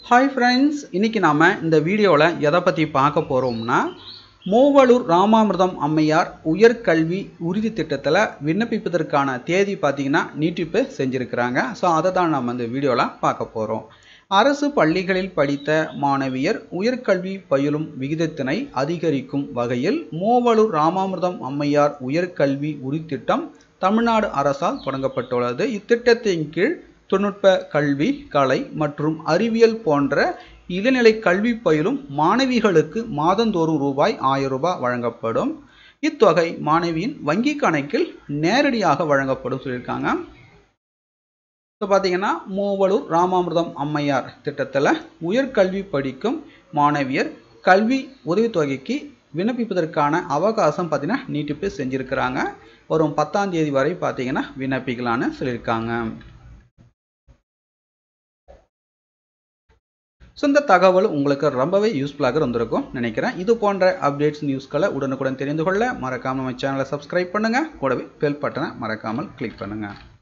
hi friends இன்றைக்கி நாம் இந்த வீடியோவில் எதை பற்றி பார்க்க போகிறோம்னா மூவலூர் ராமாமிர்தம் அம்மையார் உயர்கல்வி உறுதி திட்டத்தில் விண்ணப்பிப்பதற்கான தேதி பார்த்திங்கன்னா நீட்டிப்பு செஞ்சுருக்கிறாங்க ஸோ அதை தான் நம்ம இந்த வீடியோவில் பார்க்க போகிறோம் அரசு பள்ளிகளில் படித்த மாணவியர் உயர்கல்வி பயிலும் விகிதத்தினை அதிகரிக்கும் வகையில் மூவலூர் ராமாமிர்தம் அம்மையார் உயர்கல்வி உறுதித்திட்டம் தமிழ்நாடு அரசால் தொடங்கப்பட்டுள்ளது இத்திட்டத்தின் கீழ் தொழில்நுட்ப கல்வி கலை மற்றும் அறிவியல் போன்ற இளநிலை கல்வி பயிலும் மாணவிகளுக்கு மாதந்தோறும் ரூபாய் ஆயிரம் ரூபாய் வழங்கப்படும் இத்தொகை மாணவியின் வங்கி கணக்கில் நேரடியாக வழங்கப்படும் சொல்லியிருக்காங்க இப்போ பார்த்தீங்கன்னா மூவலூர் ராமாமிர்தம் அம்மையார் திட்டத்தில் உயர்கல்வி படிக்கும் மாணவியர் கல்வி உதவித்தொகைக்கு விண்ணப்பிப்பதற்கான அவகாசம் பார்த்தீங்கன்னா நீட்டிப்பு செஞ்சுருக்கிறாங்க வரும் பத்தாம் தேதி வரை பார்த்தீங்கன்னா விண்ணப்பிக்கலான்னு சொல்லியிருக்காங்க ஸோ இந்த தகவல் உங்களுக்கு ரொம்பவே யூஸ்ஃபுல்லாக இருந்திருக்கும் நினைக்கிறேன் இது போன்ற அப்டேட்ஸ் நியூஸ்களை உடனுக்குடன் தெரிந்து கொள்ள மறக்காமல் நம்ம சேனலை சப்ஸ்கிரைப் பண்ணுங்கள் கூடவே பெல் பட்டனை மறக்காமல் கிளிக் பண்ணுங்கள்